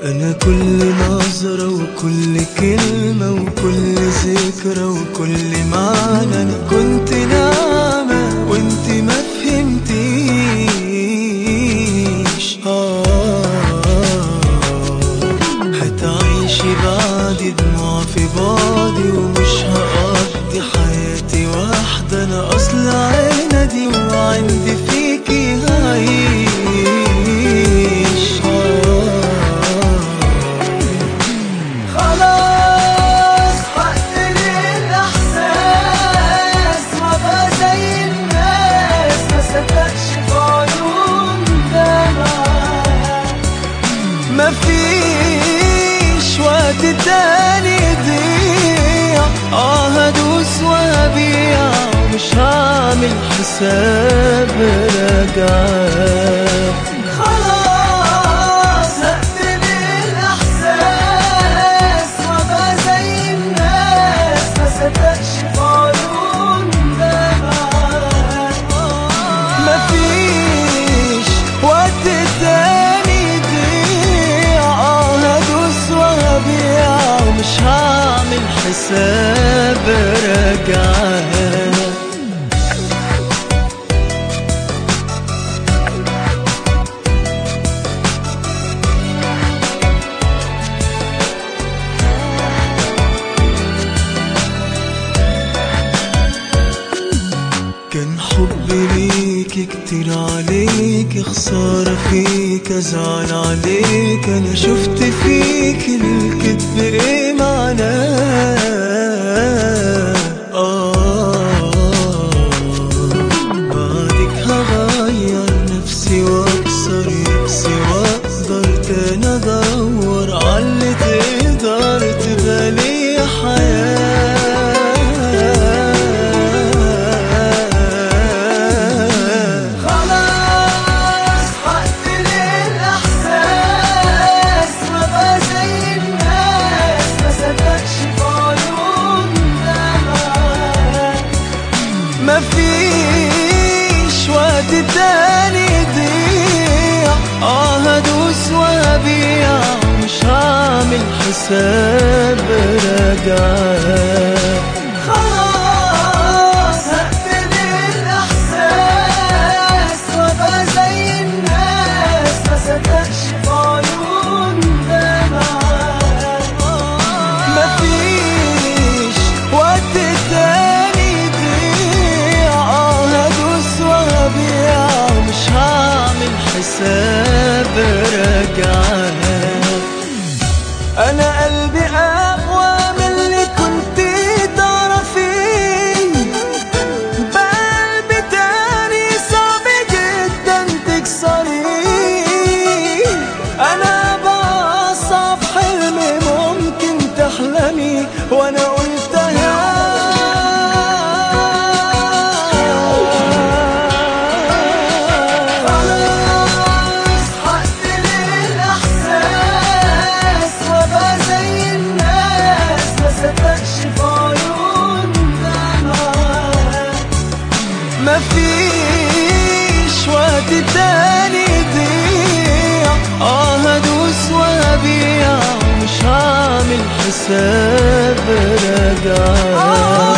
أنا كل نظرة وكل كلمة وكل ذكرى وكل معنى أنا كنت ناعمة وانت ما فهمتيش آه هتعيشي بعد دموع في بعدي ومش هقضي حياتي واحدة أنا أصل عندي وعندي فيكي هعيش آه خلاص حق للإحساس ما بقى زي الناس ما صدقش في عيون دمعة مفيش وقت تاني يضيع اه هدوس وهبيع مش هعمل حساب رجعة خلاص هقتل الإحساس وأبقى زي الناس ما صدقش في عيون دمعة مفيش وقت تاني يضيع اه هدوس وهبيع ومش هعمل حساب رجعة كان حبي ليك كتير عليك خسارة فيك أزعل عليك أنا شفت فيك الكذب إيه معناه آه بعدك هغير نفسي وأكسر يأسي وأقدر تاني أدور عاللي تقدر تبقى لي حياة خلاص حق للإحساس ما بقى زي الناس ما صدقش في عيون دمعة مفيش وقت تاني يضيع اه هدوس وهبيع مش هعمل حساب رجعة خلاص هقتل الإحساس وأبقى زي الناس ما صدقش في عيون دمعة مفيش وقت تاني يضيع اه هدوس وهبيع مش هعمل حساب رجعة انا قلبي اقوى من اللي كنت تعرفيه بقلبي تاني صعب جدا تكسريه انا بأصعب حلم ممكن تحلمي وانا قلتها خلاص حق للإحساس وأبقى زي الناس ما صدقش في عيون دمعة مفيش وقت تاني يضيع اه هدوس وهبيع مش هعمل حساب رجعة